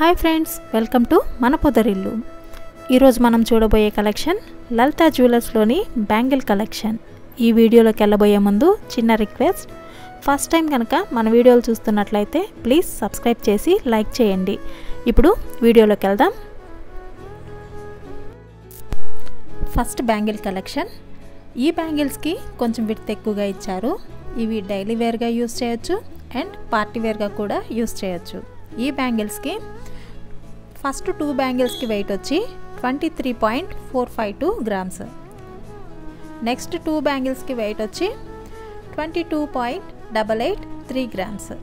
hi friends welcome to మన పొదరిల్లు ఈరోజు మనం చూడబోయే కలెక్షన్ లలితా జ్యువెలర్స్లోని బ్యాంగిల్ కలెక్షన్ ఈ వీడియోలోకి వెళ్ళబోయే ముందు చిన్న రిక్వెస్ట్ ఫస్ట్ టైం కనుక మన వీడియోలు చూస్తున్నట్లయితే ప్లీజ్ సబ్స్క్రైబ్ చేసి లైక్ చేయండి ఇప్పుడు వీడియోలోకి వెళ్దాం ఫస్ట్ బ్యాంగిల్ కలెక్షన్ ఈ బ్యాంగిల్స్కి కొంచెం విడత్ ఎక్కువగా ఇచ్చారు ఇవి డైలీ వేర్గా యూస్ చేయొచ్చు అండ్ పార్టీ వేర్గా కూడా యూస్ చేయొచ్చు ఈ బ్యాంగిల్స్కి ఫస్ట్ టూ బ్యాంగిల్స్కి వెయిట్ వచ్చి twenty three point four five two grams next two బ్యాంగిల్స్కి వెయిట్ వచ్చి twenty two point double eight three grams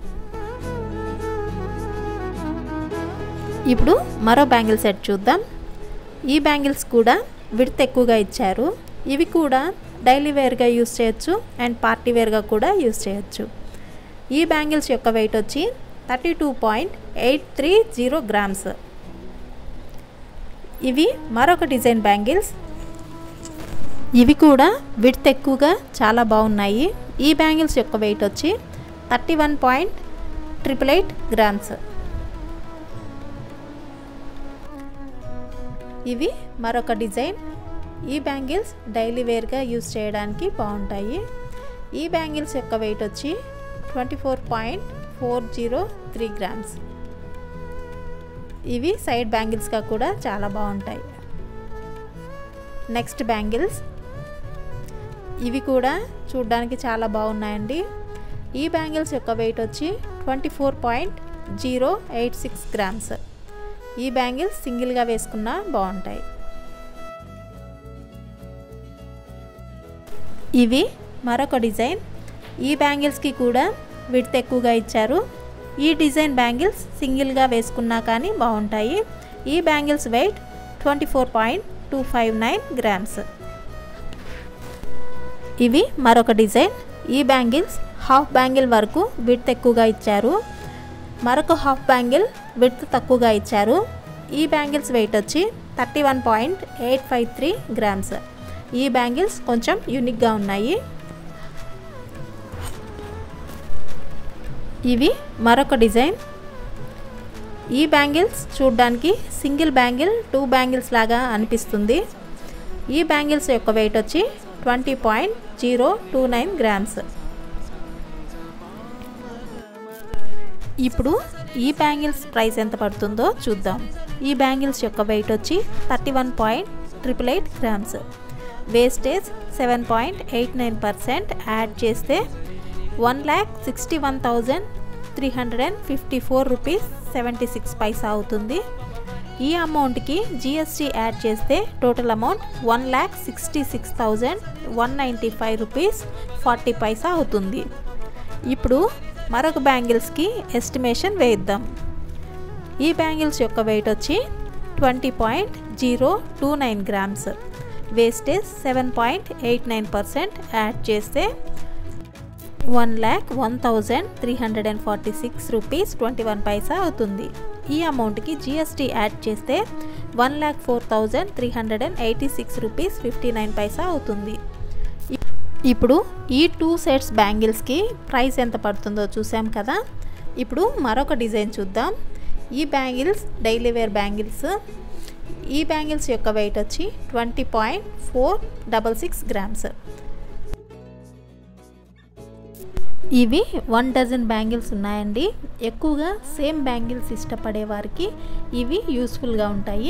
ఇప్పుడు మరో బ్యాంగిల్ సెట్ చూద్దాం ఈ బ్యాంగిల్స్ కూడా విడత్ ఎక్కువగా ఇచ్చారు ఇవి కూడా డైలీ వేర్గా యూస్ చేయొచ్చు అండ్ పార్టీ వేర్గా కూడా యూస్ చేయొచ్చు ఈ బ్యాంగిల్స్ యొక్క వెయిట్ వచ్చి thirty two point eight three zero grams ఇవి మరొక డిజైన్ బ్యాంగిల్స్ ఇవి కూడా విడ్త్ ఎక్కువగా చాలా బాగున్నాయి ఈ బ్యాంగిల్స్ యొక్క వెయిట్ వచ్చి thirty one point triple eight grams ఇవి మరొక డిజైన్ ఈ బ్యాంగిల్స్ డైలీ వేర్గా యూస్ చేయడానికి బాగుంటాయి ఈ బ్యాంగిల్స్ యొక్క వెయిట్ వచ్చి twenty four point four zero three grams ఇవి సైడ్ బ్యాంగిల్స్గా కూడా చాలా బాగుంటాయి నెక్స్ట్ బ్యాంగిల్స్ ఇవి కూడా చూడ్డానికి చాలా బాగున్నాయండి ఈ బ్యాంగిల్స్ యొక్క వెయిట్ వచ్చి twenty four point zero eight six grams ఈ బ్యాంగిల్స్ సింగిల్గా వేసుకున్నా బాగుంటాయి ఇవి మరొక డిజైన్ ఈ బ్యాంగిల్స్కి కూడా విడత్ ఎక్కువగా ఇచ్చారు ఈ డిజైన్ బ్యాంగిల్స్ సింగిల్గా వేసుకున్నా కానీ బాగుంటాయి ఈ bangles weight twenty four point two five nine grams ఇవి మరొక డిజైన్ ఈ బ్యాంగిల్స్ హాఫ్ బ్యాంగిల్ వరకు విడత్ ఎక్కువగా ఇచ్చారు మరొక హాఫ్ బ్యాంగిల్ విడత్ తక్కువగా ఇచ్చారు ఈ బ్యాంగిల్స్ వెయిట్ వచ్చి thirty one point eight five three grams ఈ బ్యాంగిల్స్ కొంచెం యూనిక్గా ఉన్నాయి ఇవి మరొక డిజైన్ ఈ బ్యాంగిల్స్ చూడ్డానికి సింగిల్ బ్యాంగిల్ టూ బ్యాంగిల్స్ లాగా అనిపిస్తుంది ఈ బ్యాంగిల్స్ యొక్క వెయిట్ వచ్చి twenty point zero two nine grams ఇప్పుడు ఈ బ్యాంగిల్స్ ప్రైస్ ఎంత పడుతుందో చూద్దాం ఈ బ్యాంగిల్స్ యొక్క వెయిట్ వచ్చి thirty one point triple eight grams wastage seven point eight nine percent add చేస్తే one lakh sixty one thousand three hundred and fifty four rupees seventy six paisa అవుతుంది ఈ అమౌంట్కి జిఎస్టీ యాడ్ చేస్తే total amount one lakh sixty six thousand one ninety five rupees forty paisa అవుతుంది ఇప్పుడు మరొక బ్యాంగిల్స్కి estimation వేయిద్దాం ఈ bangles యొక్క వెయిట్ వచ్చి twenty point zero two nine grams wastage seven point eight nine percent add చేస్తే one lakh one thousand three hundred and forty six rupees twenty one paisa అవుతుంది ఈ అమౌంట్కి జిఎస్టీ యాడ్ చేస్తే one lakh four thousand three hundred and eighty six rupees fifty nine paisa అవుతుంది ఇప్పుడు ఈ two sets బ్యాంగిల్స్కి price ఎంత పడుతుందో చూసాం కదా ఇప్పుడు మరొక డిజైన్ చూద్దాం ఈ బ్యాంగిల్స్ డైలీ వేర్ బ్యాంగిల్స్ ఈ బ్యాంగిల్స్ యొక్క వెయిట్ వచ్చి twenty point four double six grams ఇవి వన్ డజన్ బ్యాంగిల్స్ ఉన్నాయండి ఎక్కువగా సేమ్ బ్యాంగిల్స్ ఇష్టపడే వారికి ఇవి యూస్ఫుల్గా ఉంటాయి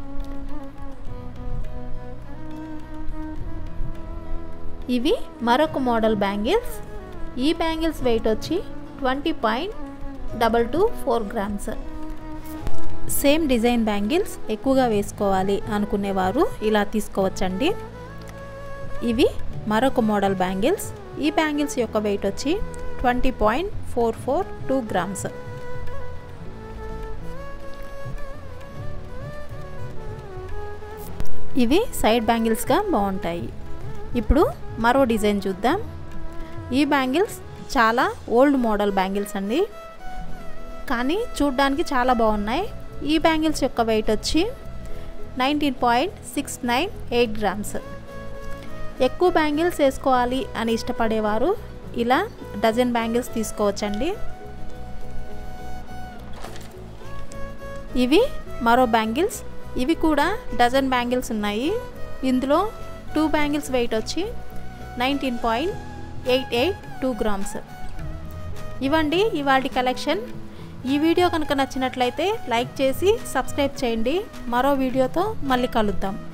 ఇవి మరొక మోడల్ బ్యాంగిల్స్ ఈ బ్యాంగిల్స్ వెయిట్ వచ్చి twenty point double two four grams same design bangles ఎక్కువగా వేసుకోవాలి అనుకునేవారు ఇలా తీసుకోవచ్చండి ఇవి మరొక మోడల్ బ్యాంగిల్స్ ఈ బ్యాంగిల్స్ యొక్క వెయిట్ వచ్చి twenty point four four two grams ఇవి సైడ్ బ్యాంగిల్స్గా బాగుంటాయి ఇప్పుడు మరో డిజైన్ చూద్దాం ఈ బ్యాంగిల్స్ చాలా ఓల్డ్ మోడల్ బ్యాంగిల్స్ అండి కానీ చూడ్డానికి చాలా బాగున్నాయి ఈ బ్యాంగిల్స్ యొక్క వెయిట్ వచ్చి nineteen point six nine eight grams ఎక్కువ బ్యాంగిల్స్ వేసుకోవాలి అని ఇష్టపడేవారు ఇలా డజన్ బ్యాంగిల్స్ తీసుకోవచ్చండి ఇవి మరో బ్యాంగిల్స్ ఇవి కూడా డజన్ బ్యాంగిల్స్ ఉన్నాయి ఇందులో టూ బ్యాంగిల్స్ వెయిట్ వచ్చి nineteen point eight eight two grams ఇవ్వండి ఇవాళ కలెక్షన్ ఈ వీడియో కనుక నచ్చినట్లయితే లైక్ చేసి సబ్స్క్రైబ్ చేయండి మరో వీడియోతో మళ్ళీ కలుద్దాం